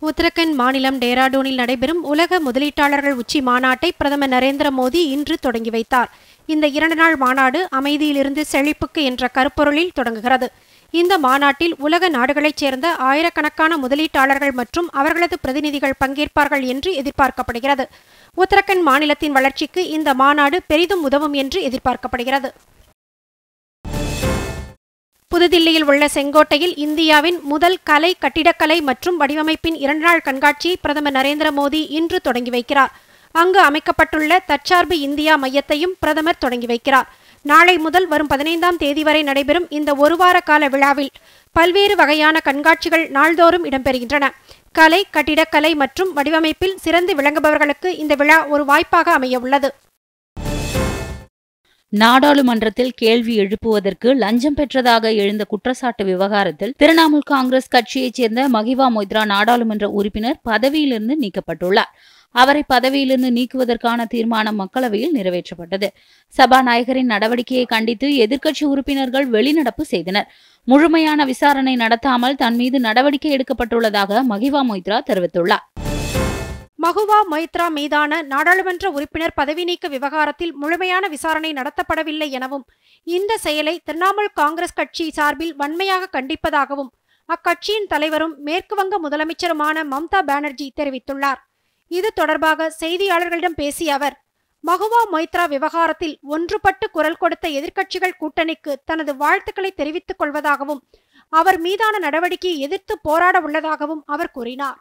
உத்தரகண்ட் மாநிலம் டேராடூனில் நடைபெறும் உலக முதலீட்டாளர்கள் உச்சி மாநாட்டை பிரதமர் நரேந்திர மோடி இன்று தொடங்கி வைத்தார் இந்த இரண்டு நாள் மாநாடு அமைதியிலிருந்து செழிப்புக்கு என்ற கருப்பொருளில் தொடங்குகிறது இந்த மாநாட்டில் உலக நாடுகளைச் சேர்ந்த ஆயிரக்கணக்கான முதலீட்டாளர்கள் மற்றும் அவர்களது பிரதிநிதிகள் பங்கேற்பார்கள் என்று எதிர்பார்க்கப்படுகிறது உத்தரகண்ட் மாநிலத்தின் வளர்ச்சிக்கு இந்த மாநாடு பெரிதும் உதவும் என்று எதிர்பார்க்கப்படுகிறது புதுதில்லியில் உள்ள செங்கோட்டையில் இந்தியாவின் முதல் கலை கட்டிடக்கலை மற்றும் வடிவமைப்பின் இரண்டு நாள் கண்காட்சியை பிரதமர் நரேந்திர மோடி இன்று தொடங்கி வைக்கிறார் அங்கு அமைக்கப்பட்டுள்ள தற்சார்பு இந்தியா மையத்தையும் பிரதமர் தொடங்கி வைக்கிறார் நாளை முதல் வரும் பதினைந்தாம் தேதி வரை நடைபெறும் இந்த ஒரு வார கால விழாவில் பல்வேறு வகையான கண்காட்சிகள் நாள்தோறும் இடம்பெறுகின்றன கலை கட்டிடக்கலை மற்றும் வடிவமைப்பில் சிறந்து விளங்குபவர்களுக்கு இந்த விழா ஒரு வாய்ப்பாக அமைய உள்ளது நாடாளுமன்றத்தில் கேள்வி எழுப்புவதற்கு லஞ்சம் பெற்றதாக எழுந்த குற்றச்சாட்டு விவகாரத்தில் திரிணாமுல் காங்கிரஸ் கட்சியைச் சேர்ந்த மகிவா மொய்த்ரா நாடாளுமன்ற உறுப்பினர் பதவியிலிருந்து நீக்கப்பட்டுள்ளார் அவரை பதவியிலிருந்து நீக்குவதற்கான தீர்மானம் மக்களவையில் நிறைவேற்றப்பட்டது சபாநாயகரின் நடவடிக்கையை கண்டித்து எதிர்க்கட்சி உறுப்பினர்கள் வெளிநடப்பு செய்தனர் முழுமையான விசாரணை நடத்தாமல் தன் மீது நடவடிக்கை எடுக்கப்பட்டுள்ளதாக மகிவா மொய்த்ரா தெரிவித்துள்ளார் மகுவா மொய்த்ரா மீதான நாடாளுமன்ற உறுப்பினர் பதவி நீக்க விவகாரத்தில் முழுமையான விசாரணை நடத்தப்படவில்லை எனவும் இந்த செயலை திரிணாமுல் காங்கிரஸ் கட்சி சார்பில் வன்மையாக கண்டிப்பதாகவும் அக்கட்சியின் தலைவரும் மேற்குவங்க முதலமைச்சருமான மம்தா பானர்ஜி தெரிவித்துள்ளார் இது தொடர்பாக செய்தியாளர்களிடம் பேசிய அவர் மகுவா மொய்த்ரா விவகாரத்தில் ஒன்றுபட்டு குரல் கொடுத்த எதிர்க்கட்சிகள் கூட்டணிக்கு தனது வாழ்த்துக்களை தெரிவித்துக் கொள்வதாகவும் அவர் மீதான நடவடிக்கையை எதிர்த்து போராட உள்ளதாகவும் அவர் கூறினார்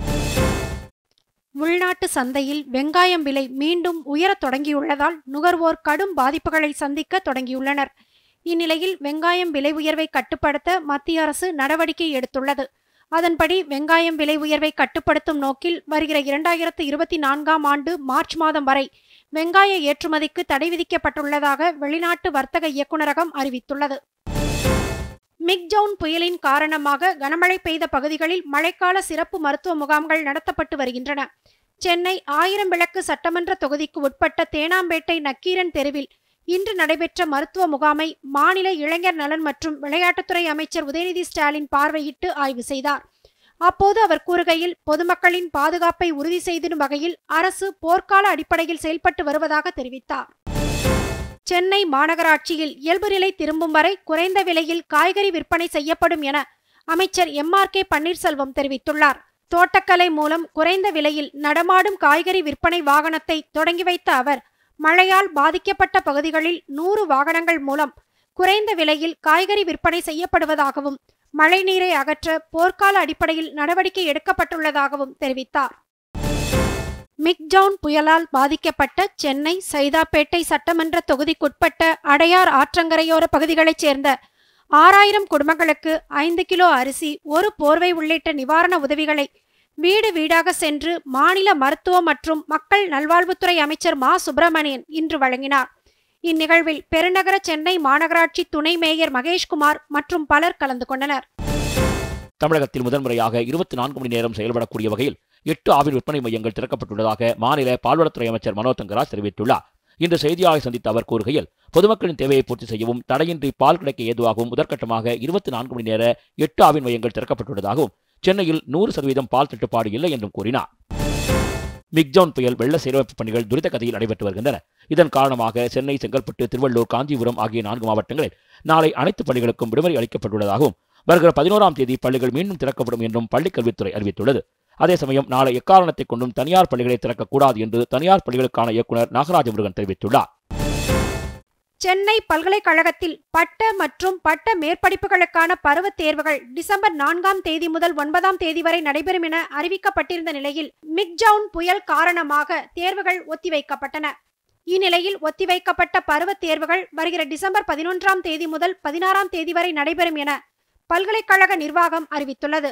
உள்நாட்டு சந்தையில் வெங்காயம் விலை மீண்டும் உயரத் தொடங்கியுள்ளதால் நுகர்வோர் கடும் பாதிப்புகளை சந்திக்க தொடங்கியுள்ளனர் இந்நிலையில் வெங்காயம் விலை உயர்வை கட்டுப்படுத்த மத்திய அரசு நடவடிக்கை எடுத்துள்ளது அதன்படி வெங்காயம் விலை உயர்வை கட்டுப்படுத்தும் நோக்கில் வருகிற இரண்டாயிரத்து இருபத்தி நான்காம் ஆண்டு மார்ச் மாதம் வரை வெங்காய ஏற்றுமதிக்கு தடை விதிக்கப்பட்டுள்ளதாக வெளிநாட்டு வர்த்தக இயக்குநரகம் அறிவித்துள்ளது மிக்ஜவுன் புயலின் காரணமாக கனமழை பெய்த பகுதிகளில் மழைக்கால சிறப்பு மருத்துவ முகாம்கள் நடத்தப்பட்டு வருகின்றன சென்னை ஆயிரம் விளக்கு சட்டமன்ற தொகுதிக்கு உட்பட்ட தேனாம்பேட்டை நக்கீரன் தெருவில் இன்று நடைபெற்ற மருத்துவ முகாமை மாநில இளைஞர் நலன் மற்றும் விளையாட்டுத்துறை அமைச்சர் உதயநிதி ஸ்டாலின் பார்வையிட்டு ஆய்வு செய்தார் அப்போது அவர் கூறுகையில் பொதுமக்களின் பாதுகாப்பை உறுதி செய்திடும் வகையில் அரசு போர்க்கால அடிப்படையில் செயல்பட்டு வருவதாக தெரிவித்தார் சென்னை மாநகராட்சியில் இயல்பு நிலை திரும்பும் வரை குறைந்த விலையில் காய்கறி விற்பனை செய்யப்படும் என அமைச்சர் எம் ஆர் கே பன்னீர்செல்வம் தெரிவித்துள்ளார் தோட்டக்கலை மூலம் குறைந்த விலையில் நடமாடும் காய்கறி விற்பனை வாகனத்தை தொடங்கி வைத்த அவர் மழையால் பாதிக்கப்பட்ட பகுதிகளில் நூறு வாகனங்கள் மூலம் குறைந்த விலையில் காய்கறி விற்பனை செய்யப்படுவதாகவும் மழைநீரை அகற்ற போர்க்கால அடிப்படையில் நடவடிக்கை எடுக்கப்பட்டுள்ளதாகவும் தெரிவித்தார் மிக்ஜவுன் புயலால் பாதிக்கப்பட்ட சென்னை சைதாப்பேட்டை சட்டமன்ற தொகுதிக்குட்பட்ட அடையார் ஆற்றங்கரையோர பகுதிகளைச் சேர்ந்த ஆறாயிரம் குடும்பங்களுக்கு ஐந்து கிலோ அரிசி ஒரு போர்வை உள்ளிட்ட நிவாரண உதவிகளை வீடு வீடாக சென்று மாநில மருத்துவ மற்றும் மக்கள் நல்வாழ்வுத்துறை அமைச்சர் மா சுப்பிரமணியன் இன்று வழங்கினார் இந்நிகழ்வில் பெருநகர சென்னை மாநகராட்சி துணை மேயர் மகேஷ்குமார் மற்றும் பலர் கலந்து கொண்டனர் தமிழகத்தில் முதன்முறையாக இருபத்தி நான்கு மணி நேரம் செயல்படக்கூடிய வகையில் எட்டு ஆவின் விற்பனை மையங்கள் திறக்கப்பட்டுள்ளதாக மாநில பால்வளத்துறை அமைச்சர் மனோ தங்கராஜ் தெரிவித்துள்ளார் இன்று செய்தியாளரை சந்தித்த அவர் கூறுகையில் பொதுமக்களின் தேவையை பூர்த்தி செய்யவும் தடையின்றி பால் கிடைக்க ஏதுவாகவும் முதற்கட்டமாக இருபத்தி நான்கு மணி நேர எட்டு ஆவின் மையங்கள் திறக்கப்பட்டுள்ளதாகவும் சென்னையில் நூறு சதவீதம் பால் தட்டுப்பாடு இல்லை என்றும் கூறினார் மிக்ஜான் புயல் வெள்ள சீரமைப்பு பணிகள் துரித கதையில் நடைபெற்று வருகின்றன இதன் காரணமாக சென்னை செங்கல்பட்டு திருவள்ளூர் காஞ்சிபுரம் ஆகிய நான்கு மாவட்டங்களில் நாளை அனைத்து பள்ளிகளுக்கும் விடுமுறை அளிக்கப்பட்டுள்ளதாகவும் வருகிற பதினோராம் தேதி பள்ளிகள் மீண்டும் திறக்கப்படும் என்றும் பள்ளிக் கல்வித்துறை அறிவித்துள்ளது அதே சமயம் நாளை எக்காரணத்தை கொண்டும் தனியார் பள்ளிகளை திறக்கக்கூடாது என்று தனியார் பள்ளிகளுக்கான இயக்குநர் நாகராஜ முருகன் தெரிவித்துள்ளார் சென்னை பல்கலைக்கழகத்தில் பட்ட மற்றும் பட்ட மேற்படிப்புகளுக்கான பருவத் தேர்வுகள் டிசம்பர் நான்காம் தேதி முதல் ஒன்பதாம் தேதி வரை நடைபெறும் என அறிவிக்கப்பட்டிருந்த நிலையில் மிக்ஜவுன் புயல் காரணமாக தேர்வுகள் ஒத்திவைக்கப்பட்டன இந்நிலையில் ஒத்திவைக்கப்பட்ட பருவத் தேர்வுகள் வருகிற டிசம்பர் பதினொன்றாம் தேதி முதல் பதினாறாம் தேதி வரை நடைபெறும் என பல்கலைக்கழக நிர்வாகம் அறிவித்துள்ளது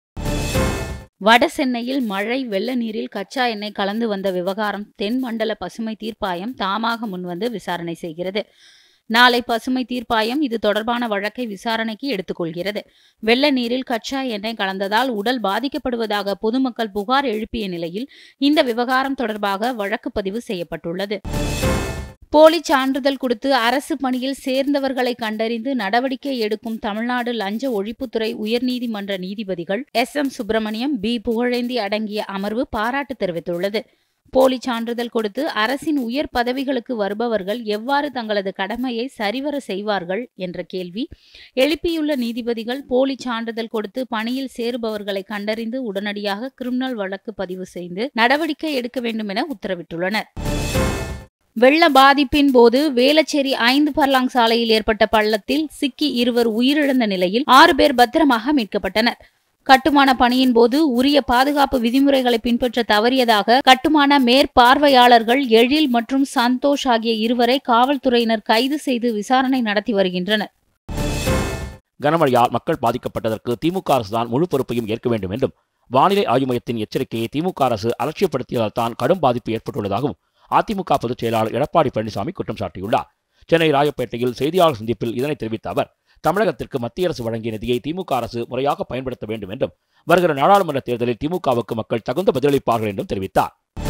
வட சென்னையில் மழை வெள்ள நீரில் கச்சா எண்ணெய் கலந்து வந்த விவகாரம் தென் மண்டல பசுமை தீர்ப்பாயம் தாமாக முன்வந்து விசாரணை செய்கிறது நாளை பசுமை தீர்ப்பாயம் இது தொடர்பான வழக்கை விசாரணைக்கு எடுத்துக்கொள்கிறது வெள்ள நீரில் கச்சா எண்ணெய் கலந்ததால் உடல் பாதிக்கப்படுவதாக பொதுமக்கள் புகார் எழுப்பிய நிலையில் இந்த விவகாரம் தொடர்பாக வழக்கு பதிவு செய்யப்பட்டுள்ளது போலி சான்றிதழ் கொடுத்து அரசு பணியில் சேர்ந்தவர்களை கண்டறிந்து நடவடிக்கை எடுக்கும் தமிழ்நாடு லஞ்ச ஒழிப்புத்துறை உயர்நீதிமன்ற நீதிபதிகள் S M Subramaniam P Pugazhendhi அடங்கிய அமர்வு பாராட்டு தெரிவித்துள்ளது போலி சான்றிதழ் கொடுத்து அரசின் உயர் பதவிகளுக்கு வருபவர்கள் எவ்வாறு தங்களது கடமையை சரிவர செய்வார்கள் என்ற கேள்வி எழுப்பியுள்ள நீதிபதிகள் போலி சான்றிதழ் கொடுத்து பணியில் சேருபவர்களை கண்டறிந்து உடனடியாக கிரிமினல் வழக்கு பதிவு செய்து நடவடிக்கை எடுக்க வேண்டும் என உத்தரவிட்டுள்ளனர் வெள்ள பாதிப்பின் போது வேளச்சேரி ஐந்து பர்லாங் சாலையில் ஏற்பட்ட பள்ளத்தில் சிக்கி இருவர் உயிரிழந்த நிலையில் ஆறு பேர் பத்திரமாக மீட்கப்பட்டனர் கட்டுமான பணியின் போது உரிய பாதுகாப்பு விதிமுறைகளை பின்பற்ற தவறியதாக கட்டுமான மேற்பார்வையாளர்கள் எழில் மற்றும் சந்தோஷ் ஆகிய இருவரை காவல்துறையினர் கைது செய்து விசாரணை நடத்தி வருகின்றனர் கனமழையால் மக்கள் பாதிக்கப்பட்டதற்கு திமுக அரசுதான் முழு பொறுப்பையும் ஏற்க வேண்டும் என்றும் வானிலை ஆய்வு மையத்தின் எச்சரிக்கையை திமுக அரசு அலட்சியப்படுத்தியதால் தான் கடும் பாதிப்பு ஏற்பட்டுள்ளதாகவும் அதிமுக பொதுச் செயலாளர் எடப்பாடி பழனிசாமி குற்றம் சாட்டியுள்ளார் சென்னை ராயப்பேட்டையில் செய்தியாளர் சந்திப்பில் இதனை தெரிவித்த அவர் தமிழகத்திற்கு மத்திய அரசு வழங்கிய நிதியை திமுக அரசு முறையாக பயன்படுத்த வேண்டும் என்றும் வருகிற நாடாளுமன்ற தேர்தலில் திமுகவுக்கு மக்கள் தகுந்த பதிலளிப்பார்கள் என்றும் தெரிவித்தார்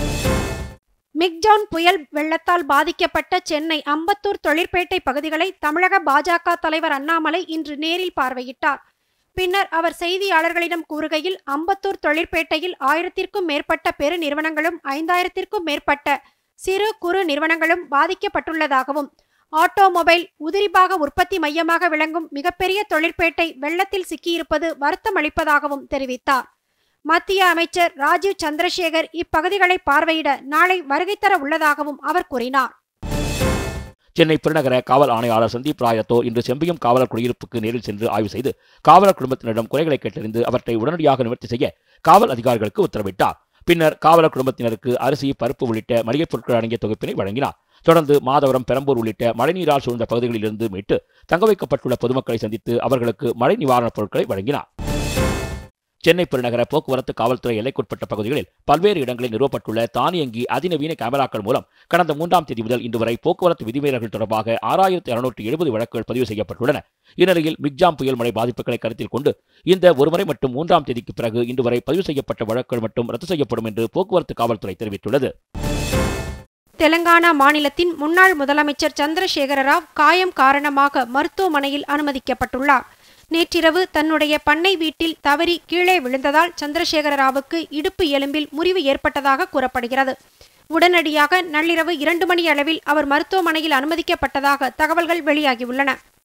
மிக்ஜான் புயல் வெள்ளத்தால் பாதிக்கப்பட்ட சென்னை அம்பத்தூர் தொழிற்பேட்டை பகுதிகளை தமிழக பாஜக தலைவர் அண்ணாமலை இன்று நேரில் பார்வையிட்டார் பின்னர் அவர் செய்தியாளர்களிடம் கூறுகையில் அம்பத்தூர் தொழிற்பேட்டையில் ஆயிரத்திற்கும் மேற்பட்ட பெரு நிறுவனங்களும் ஐந்தாயிரத்திற்கும் மேற்பட்ட சிறு குறு நிறுவனங்களும் பாதிக்கப்பட்டுள்ளதாகவும் ஆட்டோமொபைல் உதிரிபாக உற்பத்தி மையமாக விளங்கும் மிகப்பெரிய தொழிற்பேட்டை வெள்ளத்தில் சிக்கியிருப்பது வருத்தமளிப்பதாகவும் தெரிவித்தார் மத்திய அமைச்சர் ராஜீவ் சந்திரசேகர் இப்பகுதிகளை பார்வையிட நாளை வருகை தர உள்ளதாகவும் அவர் கூறினார் சென்னை பெருநகர காவல் ஆணையாளர் சந்தீப் ராயத்தோ இன்று செம்பியம் காவலர் குடியிருப்புக்கு நேரில் சென்று ஆய்வு செய்து காவலர் குடும்பத்தினரிடம் குறைகளை கேட்டறிந்து அவற்றை உடனடியாக நிவர்த்தி செய்ய காவல் அதிகாரிகளுக்கு உத்தரவிட்டார் பின்னர் காவலர் குடும்பத்தினருக்கு அரிசி பருப்பு உள்ளிட்ட மளிகைப் பொருட்கள் அடங்கிய தொகுப்பினை வழங்கினார் தொடர்ந்து மாதவரம் பெரம்பூர் உள்ளிட்ட மழைநீரால் சூழ்ந்த பகுதிகளிலிருந்து மீட்டு தங்க வைக்கப்பட்டுள்ள பொதுமக்களை சந்தித்து அவர்களுக்கு மழை நிவாரணப் பொருட்களை வழங்கினார் சென்னை பெருநகர போக்குவரத்து காவல்துறை எல்லைக்குட்பட்ட பகுதிகளில் பல்வேறு இடங்களில் நிறுவப்பட்டுள்ள தானியங்கி அதிநவீன கேமராக்கள் மூலம் கடந்த மூன்றாம் தேதி முதல் இன்று வரை போக்குவரத்து விதிமீறல்கள் தொடர்பாக ஆறாயிரத்தி அறுநூற்று எழுபது வழக்குகள் பதிவு செய்யப்பட்டுள்ளன இந்நிலையில் மிக்ஜாம் புயல் மழை பாதிப்புகளை கருத்தில் கொண்டு இந்த ஒருமுறை மற்றும் மூன்றாம் தேதிக்கு பிறகு இன்று வரை பதிவு செய்யப்பட்ட வழக்குகள் மட்டும் ரத்து செய்யப்படும் என்று போக்குவரத்து காவல்துறை தெரிவித்துள்ளது தெலங்கானா மாநிலத்தின் முன்னாள் முதலமைச்சர் சந்திரசேகர ராவ் காயம் காரணமாக மருத்துவமனையில் அனுமதிக்கப்பட்டுள்ளார் நேற்றிரவு தன்னுடைய பண்ணை வீட்டில் தவறி கீழே விழுந்ததால் சந்திரசேகர ராவுக்கு இடுப்பு எலும்பில் முறிவு ஏற்பட்டதாக கூறப்படுகிறது உடனடியாக நள்ளிரவு இரண்டு மணி அளவில் அவர் மருத்துவமனையில் அனுமதிக்கப்பட்டதாக தகவல்கள் வெளியாகியுள்ளன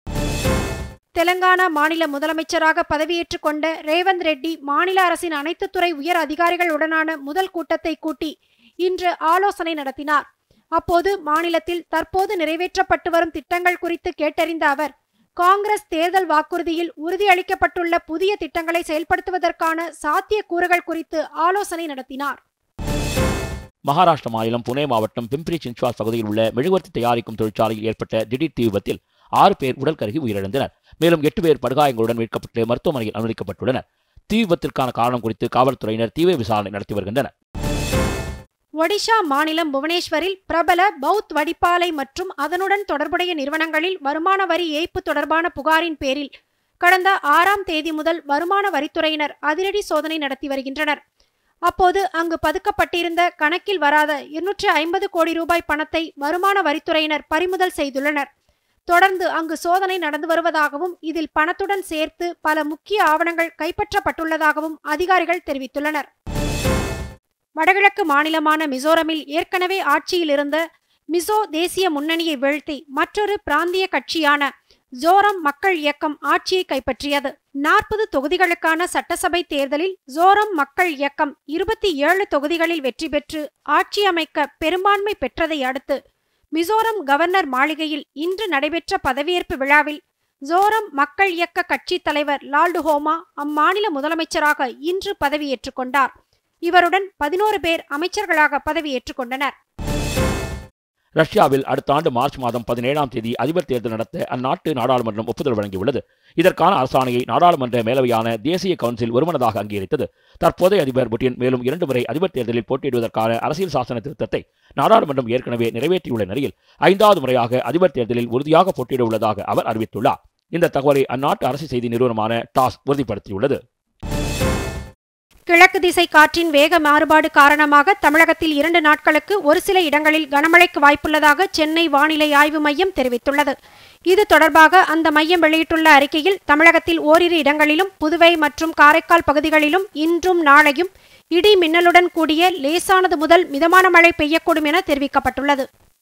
தெலங்கானா மாநில முதலமைச்சராக பதவியேற்றுக் கொண்ட ரேவந்த் ரெட்டி மாநில அரசின் அனைத்து துறை உயர் அதிகாரிகளுடனான முதல் கூட்டத்தை கூட்டி இன்று ஆலோசனை நடத்தினார் அப்போது மாநிலத்தில் தற்போது நிறைவேற்றப்பட்டு வரும் திட்டங்கள் குறித்து கேட்டறிந்த அவர் காங்கிரஸ் தேர்தல் வாக்குறுதியில் உறுதியளிக்கப்பட்டுள்ள புதிய திட்டங்களை செயல்படுத்துவதற்கான சாத்திய கூறுகள் குறித்து ஆலோசனை நடத்தினார் மகாராஷ்டிர மாநிலம் புனே மாவட்டம் பிம்பிரி சின்ச்வாஸ் பகுதியில் உள்ள மெழுகுவர்த்தி தயாரிக்கும் தொழிற்சாலையில் ஏற்பட்ட திடீர் தீ விபத்தில் ஆறு பேர் உடல் கருகி உயிரிழந்தனர் மேலும் எட்டு பேர் படுகாயங்களுடன் மீட்கப்பட்டு மருத்துவமனையில் அனுமதிக்கப்பட்டுள்ளனர் தீ விபத்திற்கான காரணம் குறித்து காவல்துறையினர் தீவிர விசாரணை நடத்தி வருகின்றனர் ஒடிஷா மாநிலம் புவனேஸ்வரில் பிரபல பௌத் வடிப்பாலை மற்றும் அதனுடன் தொடர்புடைய நிறுவனங்களில் வருமான வரி ஏய்ப்பு தொடர்பான புகாரின் பேரில் கடந்த ஆறாம் தேதி முதல் வருமான வரித்துறையினர் அதிரடி சோதனை நடத்தி வருகின்றனர் அப்போது அங்கு பதுக்கப்பட்டிருந்த கணக்கில் வராத இருநூற்று ஐம்பது கோடி ரூபாய் பணத்தை வருமான வரித்துறையினர் பறிமுதல் செய்துள்ளனர் தொடர்ந்து அங்கு சோதனை நடந்து வருவதாகவும் இதில் பணத்துடன் சேர்த்து பல முக்கிய ஆவணங்கள் கைப்பற்றப்பட்டுள்ளதாகவும் அதிகாரிகள் தெரிவித்துள்ளனர் வடகிழக்கு மாநிலமான மிசோரமில் ஏற்கனவே ஆட்சியில் இருந்த மிசோ தேசிய முன்னணியை வீழ்த்தி மற்றொரு பிராந்திய கட்சியான ஜோரம் மக்கள் இயக்கம் ஆட்சியை கைப்பற்றியது நாற்பது தொகுதிகளுக்கான சட்டசபை தேர்தலில் ஜோரம் மக்கள் இயக்கம் இருபத்தி ஏழு தொகுதிகளில் வெற்றி பெற்று ஆட்சி அமைக்க பெரும்பான்மை பெற்றதை அடுத்து மிசோரம் கவர்னர் மாளிகையில் இன்று நடைபெற்ற பதவியேற்பு விழாவில் ஜோரம் மக்கள் இயக்க கட்சி தலைவர் லால்டுஹோமா அம்மாநில முதலமைச்சராக இன்று பதவியேற்றுக் கொண்டார் இவருடன் பதினோரு பேர் அமைச்சர்களாக பதவியேற்றுக் கொண்டனர் ரஷ்யாவில் அடுத்த ஆண்டு மார்ச் மாதம் பதினேழாம் தேதி அதிபர் தேர்தல் நடத்த அந்நாட்டு நாடாளுமன்றம் ஒப்புதல் வழங்கியுள்ளது இதற்கான அரசாணையை நாடாளுமன்ற மேலவையான தேசிய கவுன்சில் ஒருமனதாக அங்கீகரித்தது தற்போதைய அதிபர் புட்டின் மேலும் இரண்டு முறை அதிபர் தேர்தலில் போட்டியிடுவதற்கான அரசியல் சாசன திருத்தத்தை நாடாளுமன்றம் ஏற்கனவே நிறைவேற்றியுள்ள நிலையில் ஐந்தாவது முறையாக அதிபர் தேர்தலில் உறுதியாக போட்டியிட உள்ளதாக அவர் அறிவித்துள்ளார் இந்த தகவலை அந்நாட்டு அரசு செய்தி நிறுவனமான டாஸ் உறுதிப்படுத்தியுள்ளது கிழக்கு திசை காற்றின் வேக மாறுபாடு காரணமாக தமிழகத்தில் இரண்டு நாட்களுக்கு ஒரு சில இடங்களில் கனமழைக்கு வாய்ப்புள்ளதாக சென்னை வானிலை ஆய்வு மையம் தெரிவித்துள்ளது இது தொடர்பாக அந்த மையம் வெளியிட்டுள்ள அறிக்கையில் தமிழகத்தில் ஓரிரு இடங்களிலும் புதுவை மற்றும் காரைக்கால் பகுதிகளிலும் இன்றும் நாளையும் இடி மின்னலுடன் கூடிய லேசானது முதல் மிதமான மழை பெய்யக்கூடும் என தெரிவிக்கப்பட்டுள்ளது